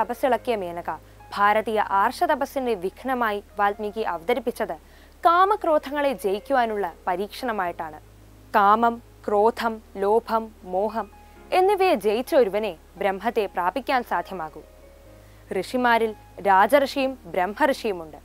തപസ്സിളക്കിയ മേനക ഭാരതീയ ആർഷതപസ്സിന്റെ വിഘ്നമായി വാൽമീകി അവതരിപ്പിച്ചത് കാമക്രോധങ്ങളെ ജയിക്കുവാനുള്ള പരീക്ഷണമായിട്ടാണ് കാമം ക്രോധം ലോഭം മോഹം എന്നിവയെ ജയിച്ച ഒരുവനെ ബ്രഹ്മത്തെ പ്രാപിക്കാൻ സാധ്യമാകൂ ഋഷിമാരിൽ രാജഋഷിയും ബ്രഹ്മഋഷിയുമുണ്ട്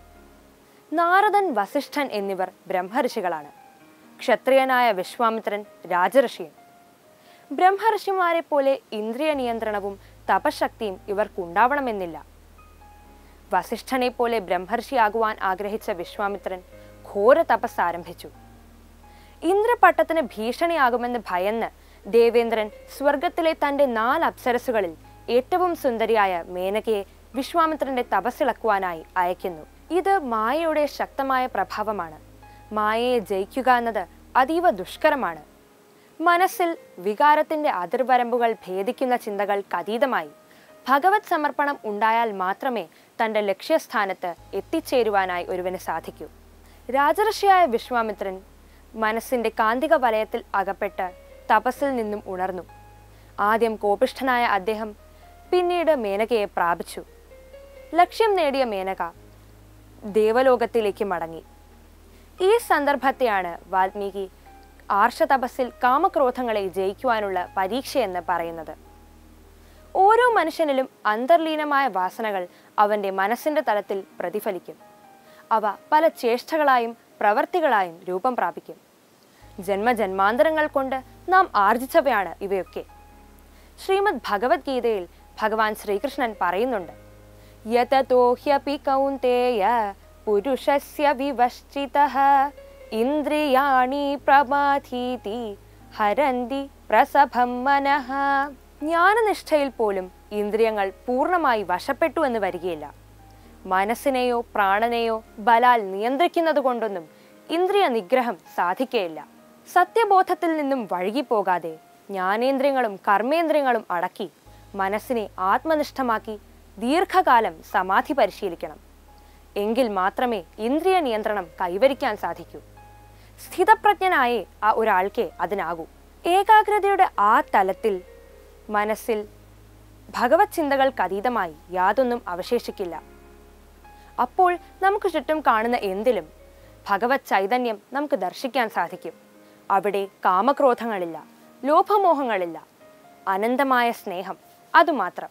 നാരദൻ വസിഷ്ഠൻ എന്നിവർ ബ്രഹ്മഋഷികളാണ് ക്ഷത്രിയനായ വിശ്വാമിത്രൻ രാജഋഷിയും ബ്രഹ്മഋഷിമാരെ പോലെ ഇന്ദ്രിയ നിയന്ത്രണവും തപശക്തിയും ഇവർക്കുണ്ടാവണമെന്നില്ല വസിഷ്ഠനെ പോലെ ബ്രഹ്മർഷിയാകുവാൻ ആഗ്രഹിച്ച വിശ്വാമിത്രൻ ഘോര തപസ് ആരംഭിച്ചു ഇന്ദ്രപട്ടത്തിന് ഭീഷണിയാകുമെന്ന് ഭയന്ന് ദേവേന്ദ്രൻ സ്വർഗത്തിലെ തന്റെ നാല് അപ്സരസുകളിൽ ഏറ്റവും സുന്ദരിയായ മേനകയെ വിശ്വാമിത്രന്റെ തപസ്സിളക്കുവാനായി അയക്കുന്നു ഇത് മായയുടെ ശക്തമായ പ്രഭാവമാണ് മായയെ ജയിക്കുക എന്നത് അതീവ ദുഷ്കരമാണ് മനസ്സിൽ വികാരത്തിന്റെ അതിർവരമ്പുകൾ ഭേദിക്കുന്ന ചിന്തകൾക്ക് അതീതമായി ഭഗവത് സമർപ്പണം ഉണ്ടായാൽ മാത്രമേ തന്റെ ലക്ഷ്യസ്ഥാനത്ത് എത്തിച്ചേരുവാനായി ഒരുവന് സാധിക്കൂ രാജർഷിയായ വിശ്വാമിത്രൻ മനസ്സിന്റെ കാന്തിക വലയത്തിൽ അകപ്പെട്ട് തപസ്സിൽ നിന്നും ഉണർന്നു ആദ്യം കോപിഷ്ഠനായ അദ്ദേഹം പിന്നീട് മേനകയെ പ്രാപിച്ചു ലക്ഷ്യം നേടിയ മേനക ദേവലോകത്തിലേക്ക് മടങ്ങി ഈ സന്ദർഭത്തെയാണ് വാൽമീകി ആർഷതപസ്സിൽ കാമക്രോധങ്ങളെ ജയിക്കുവാനുള്ള പരീക്ഷയെന്ന് പറയുന്നത് ഓരോ മനുഷ്യനിലും അന്തർലീനമായ വാസനകൾ അവന്റെ മനസ്സിന്റെ തലത്തിൽ പ്രതിഫലിക്കും അവ പല ചേഷ്ടകളായും പ്രവർത്തികളായും രൂപം പ്രാപിക്കും ജന്മജന്മാന്തരങ്ങൾ കൊണ്ട് നാം ആർജിച്ചവയാണ് ഇവയൊക്കെ ശ്രീമദ് ഭഗവത്ഗീതയിൽ ഭഗവാൻ ശ്രീകൃഷ്ണൻ പറയുന്നുണ്ട് യതതോ ഹ്യപി കൗന്തേയ പുരുഷസ്യ വിവശ്ചിതഃ ഇന്ദ്രിയാണി പ്രമാധീതി ഹരന്തി പ്രസഭം മനഃ ജ്ഞാനനിഷ്ഠയിൽ പോലും ഇന്ദ്രിയങ്ങൾ പൂർണ്ണമായി വശപ്പെട്ടു എന്ന് വരികയില്ല മനസ്സിനെയോ പ്രാണനെയോ ബലാൽ നിയന്ത്രിക്കുന്നത് കൊണ്ടൊന്നും ഇന്ദ്രിയ നിഗ്രഹം സാധിക്കുകയില്ല സത്യബോധത്തിൽ നിന്നും വഴുകിപ്പോകാതെ ജ്ഞാനേന്ദ്രിയങ്ങളും കർമ്മേന്ദ്രിയങ്ങളും അടക്കി മനസ്സിനെ ആത്മനിഷ്ഠമാക്കി ദീർഘകാലം സമാധി പരിശീലിക്കണം എങ്കിൽ മാത്രമേ ഇന്ദ്രിയ നിയന്ത്രണം കൈവരിക്കാൻ സാധിക്കൂ സ്ഥിതപ്രജ്ഞനായേ ആ ഒരാൾക്ക് അതിനാകൂ ഏകാഗ്രതയുടെ ആ തലത്തിൽ മനസ്സിൽ ഭഗവത് ചിന്തകൾക്കതീതമായി യാതൊന്നും അവശേഷിക്കില്ല അപ്പോൾ നമുക്ക് ചുറ്റും കാണുന്ന എന്തിലും ഭഗവത് ചൈതന്യം നമുക്ക് ദർശിക്കാൻ സാധിക്കും അവിടെ കാമക്രോധങ്ങളില്ല ലോഭമോഹങ്ങളില്ല അനന്തമായ സ്നേഹം അതുമാത്രം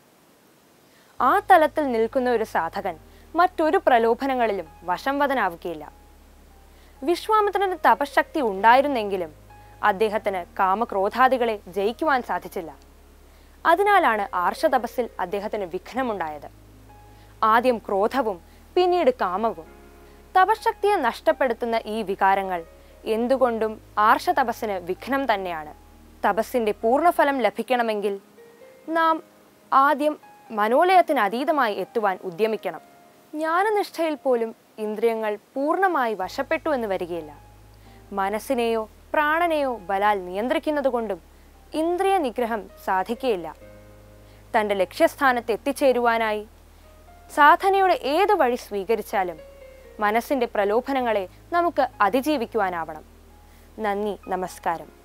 ആ തലത്തിൽ നിൽക്കുന്ന ഒരു സാധകൻ മറ്റൊരു പ്രലോഭനങ്ങളിലും വശംവദനാവുകയില്ല വിശ്വാമിത്രന് തപശക്തി ഉണ്ടായിരുന്നെങ്കിലും അദ്ദേഹത്തിന് കാമക്രോധാദികളെ ജയിക്കുവാൻ സാധിച്ചില്ല അതിനാലാണ് ആർഷതപസ്സിൽ അദ്ദേഹത്തിന് വിഘ്നമുണ്ടായത് ആദ്യം ക്രോധവും പിന്നീട് കാമവും തപശക്തിയെ നഷ്ടപ്പെടുത്തുന്ന ഈ വികാരങ്ങൾ എന്തുകൊണ്ടും ആർഷതപസ്സിന് വിഘ്നം തന്നെയാണ് തപസ്സിന്റെ പൂർണ്ണഫലം ലഭിക്കണമെങ്കിൽ നാം ആദ്യം മനോലയത്തിന് അതീതമായി എത്തുവാൻ ഉദ്യമിക്കണം ജ്ഞാനനിഷ്ഠയിൽ പോലും ഇന്ദ്രിയങ്ങൾ പൂർണ്ണമായി വശപ്പെട്ടു എന്ന് വരികയില്ല മനസ്സിനെയോ പ്രാണനെയോ ബലാൽ നിയന്ത്രിക്കുന്നത് കൊണ്ടും ഇന്ദ്രിയ നിഗ്രഹം സാധിക്കുകയില്ല തൻ്റെ ലക്ഷ്യസ്ഥാനത്ത് എത്തിച്ചേരുവാനായി സാധനയുടെ ഏത് വഴി സ്വീകരിച്ചാലും മനസ്സിൻ്റെ പ്രലോഭനങ്ങളെ നമുക്ക് അതിജീവിക്കുവാനാവണം നന്ദി നമസ്കാരം